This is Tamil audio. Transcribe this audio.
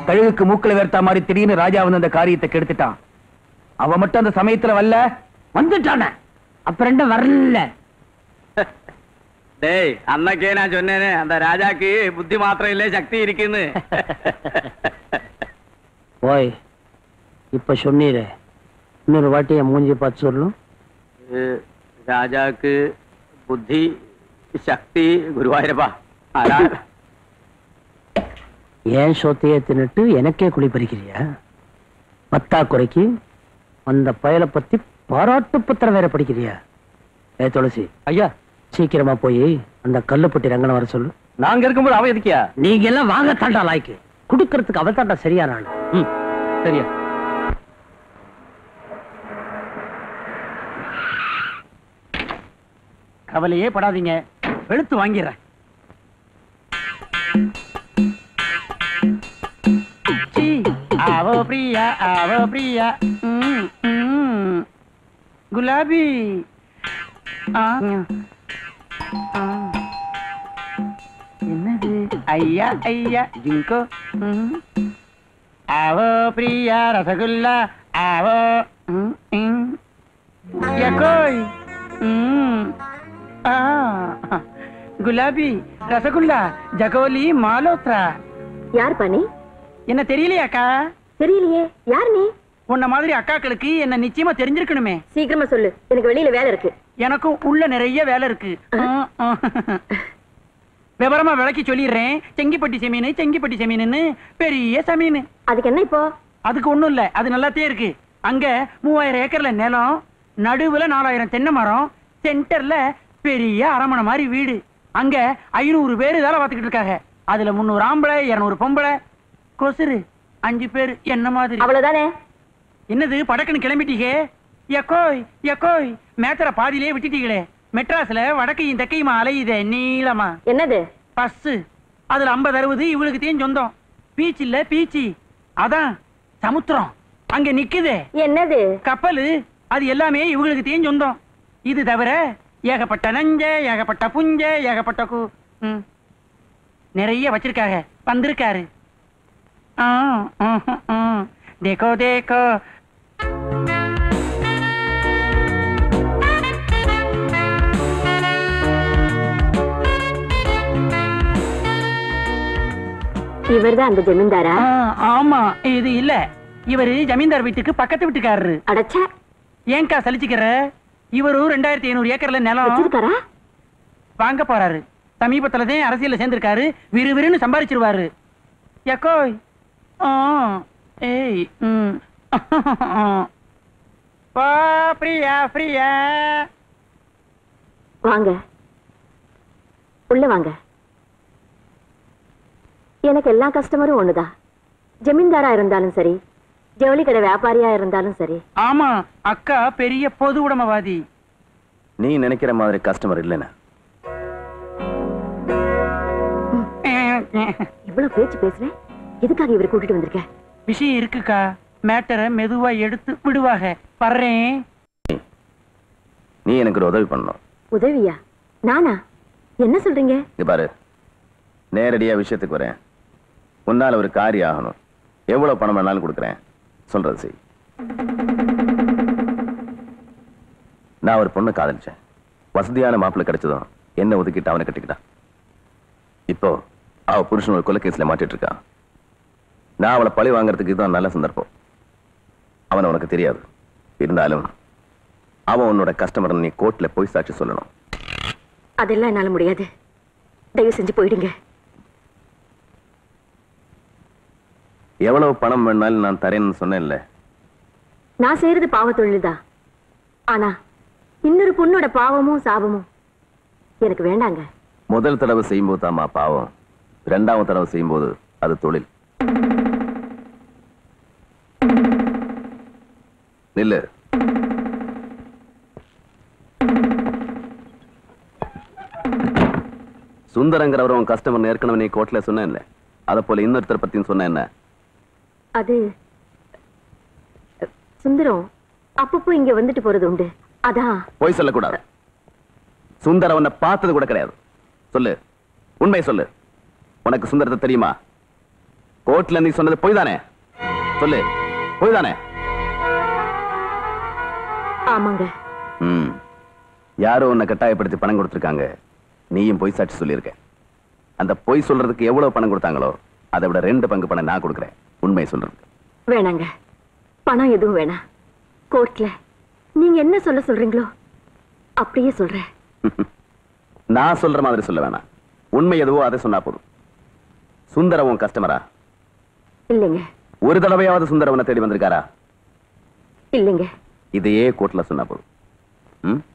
கழுகுக்கு மூக்குல வேர்த்தா மாதிரி திடீர்னு ராஜா வந்து அந்த காரியத்தை கெடுத்துட்டான் அவன் மட்டும் அந்த சமயத்துல வரல வந்துட்டானே அப்ப ரெண்டும் வரல டேய் அன்னைக்கே நான் சொன்னேனே அந்த ராஜாக்கு புத்தி மாத்திரம் இல்ல சக்தி இருக்குன்னு ஓய் இப்ப சொன்னீரே இன்னொரு வாட்டி என் மூஞ்சி பார்த்து சொல்லணும் அஹ், ராஜாக்கு புத்தி சக்தி குருவாயூரப்பா ஆனா ஏன் சோத்தையே தின்னுட்டு எனக்கே குழி பறிக்கிறியா பத்தா குறைக்கு அந்த பயலை பத்தி பாராட்டு பத்திரம் வேற படிக்கிறியா ஏ துளசி ஐயா சீக்கிரமா போய் அந்த கல்லுப்பட்டி ரங்கனை வர சொல்லு நாங்க இருக்கும்போது அவன் எதுக்கியா நீங்க எல்லாம் வாங்க தாண்டா லாய்க்கு குடுக்கறதுக்கு அவ தாண்டா சரியான ஆளு ம் சரியா கவலையே படாதீங்க வெளுத்து வாங்கிடுறேன் சீ, அவ பிரியா அவ பிரியா ம், ம். குலாபி ஆ, ஆ. என்னது ஐயா ஐயா ஜிங்கோ ம். அவ பிரியா ரசகுல்லா அவ ம், ம். எக்கோய் ம். ஆ, குலாபி ரசகுல்லா ஜகோலி மாலோத்ரா யார் பண்ணி என்ன தெரியலையாக்கா தெரியலையே யார் நீ உன்ன மாதிரி அக்காக்களுக்கு என்ன நிச்சயமா தெரிஞ்சிருக்கணுமே சீக்கிரமா சொல்லு எனக்கு வெளியில வேலை இருக்கு எனக்கும் உள்ள நிறைய வேலை இருக்கு ஆ, ஆ. விவரமா விளக்கி சொல்லிடுறேன் செங்கிப்பட்டி செமீன் செங்கிப்பட்டி செமீன்னு பெரிய செமீன் அதுக்கு என்ன இப்போ அதுக்கு ஒண்ணும் இல்ல அது நல்லாத்தே இருக்கு அங்க மூவாயிரம் ஏக்கர்ல நிலம் நடுவுல நாலாயிரம் தென்னை மரம் சென்டர்ல பெரிய அரமனை மாதிரி வீடு அங்க ஐநூறு பேர் வேலை பார்த்துக்கிட்டு இருக்காங்க அதுல முந்நூறு ஆம்பளை இருநூறு பொம்பளை கொசுரு அஞ்சு பேர் என்ன மாதிரி அவ்வளவுதானே என்னது படக்குன்னு கிளம்பிட்டீங்க எக்கோய் எக்கோய் மேத்தர பாதியிலே விட்டுட்டீங்களே மெட்ராஸ்ல வடக்கையும் தெற்கையுமா அலையுதே நீளமா என்னது பஸ் அதுல ஐம்பது அறுபது இவளுக்கு தேன் சொந்தம் பீச் இல்ல பீச்சி அதான் சமுத்திரம் அங்க நிக்குதே என்னது கப்பலு அது எல்லாமே இவங்களுக்கு தேன் சொந்தம் இது தவிர ஏகப்பட்ட நஞ்ச ஏகப்பட்ட புஞ்ச ஏகப்பட்ட கு ம். நிறைய வச்சிருக்காங்க வந்திருக்காரு ஆ, ஆஹ், ஆ. தேக்கோ தேக்கோ இவர்தான் அந்த ஜமீன்தாரா ஆ, ஆமா இது இல்ல இவரு ஜமீன்தார் வீட்டுக்கு பக்கத்து வீட்டுக்காரரு அடச்ச ஏன்க்கா சலிச்சுக்கிற இவரு ரெண்டாயிரத்தி ஐநூறு ஏக்கர்ல நிலம் வச்சிருக்காரா வாங்க போறாரு சமீபத்துல தான் அரசியல்ல சேர்ந்திருக்காரு விறுவிறுன்னு சம்பாதிச்சிருவாரு எக்கோய் ஆ, ஏய் ம் வா பிரியா பிரியா வாங்க உள்ள வாங்க எனக்கு எல்லா கஸ்டமரும் ஒண்ணுதான் ஜமீன்தாரா இருந்தாலும் சரி ஜவுளி கடை வியாபாரியா இருந்தாலும் சரி ஆமா அக்கா பெரிய பொது உடைமைவாதி நீ நினைக்கிற மாதிரி கஸ்டமர் இல்லைன்னா இவ்வளவு பேச்சு பேசுறேன் எதுக்காக இவரை கூட்டிட்டு வந்திருக்க விஷயம் இருக்குக்கா மேட்டரை மெதுவா எடுத்து விடுவாக வர்றேன் நீ எனக்கு ஒரு உதவி பண்ணணும் உதவியா நானா என்ன சொல்றீங்க இங்க பாரு நேரடியா விஷயத்துக்கு வரேன் உன்னால ஒரு காரியம் ஆகணும் எவ்வளவு பணம் வேணாலும் கொடுக்குறேன் சொல்றது செய் நான் ஒரு பொண்ணு காதலிச்சேன் வசதியான மாப்பிள்ளை கிடைச்சதும் என்ன ஒதுக்கிட்டு அவனை கட்டிக்கிட்டான் இப்போ அவ புருஷன் ஒரு கொலைகேஸ்ல மாட்டிட்டு இருக்கான் நான் அவளை பழி வாங்குறதுக்கு இதுதான் நல்ல சந்தர்ப்பம் அவன் உனக்கு தெரியாது இருந்தாலும் அவன் உன்னோட கஸ்டமர் நீ கோர்ட்ல போய் சாட்சி சொல்லணும் அதெல்லாம் என்னால முடியாது தயவு செஞ்சு போயிடுங்க எவ்வளவு பணம் வேணாலும் நான் தரேன்னு சொன்னேன்ல நான் செய்யறது பாவ தொழில்தான் ஆனா இன்னொரு பொண்ணோட பாவமும் சாபமும் எனக்கு வேண்டாங்க முதல் தடவை செய்யும்போது தாம்மா பாவம் ரெண்டாவது தடவை செய்யும்போது அது தொழில் நில்லு சுந்தரங்கிறவர் உன் கஸ்டமர் ஏற்கனவே நீ கோர்ட்ல சொன்னேன்ல அதை போல இன்னொருத்தர் பத்தியும் சொன்ன என்ன அது அ, சுந்தரம் அப்பப்போ இங்க வந்துட்டு போறது உண்டு அதான் பொய் சொல்லக்கூடாது சுந்தரம் உன்னை பார்த்தது கூட கிடையாது சொல்லு உண்மை சொல்லு உனக்கு சுந்தரத்தை தெரியுமா கோர்ட்ல நீ சொன்னது பொய் தானே சொல்லு பொய் தானே ஆமாங்க ம் யாரோ உன்னை கட்டாயப்படுத்தி பணம் கொடுத்துருக்காங்க நீயும் பொய் சாட்சி சொல்லியிருக்க அந்த பொய் சொல்றதுக்கு எவ்வளவு பணம் கொடுத்தாங்களோ அதை விட ரெண்டு பங்கு பணம் நான் கொடுக்குறேன் உண்மையை சொல்றதுக்கு வேணாங்க பணம் எதுவும் வேணாம் கோர்ட்ல நீங்க என்ன சொல்ல சொல்றீங்களோ அப்படியே சொல்றேன் நான் சொல்ற மாதிரி சொல்ல வேணாம் உண்மை எதுவோ அதை சொன்னா போதும் சுந்தரம் உன் கஸ்டமரா இல்லைங்க ஒரு தடவையாவது சுந்தரவனை தேடி வந்திருக்காரா இல்லைங்க இதையே கோர்ட்ல சொன்னா போதும் ம்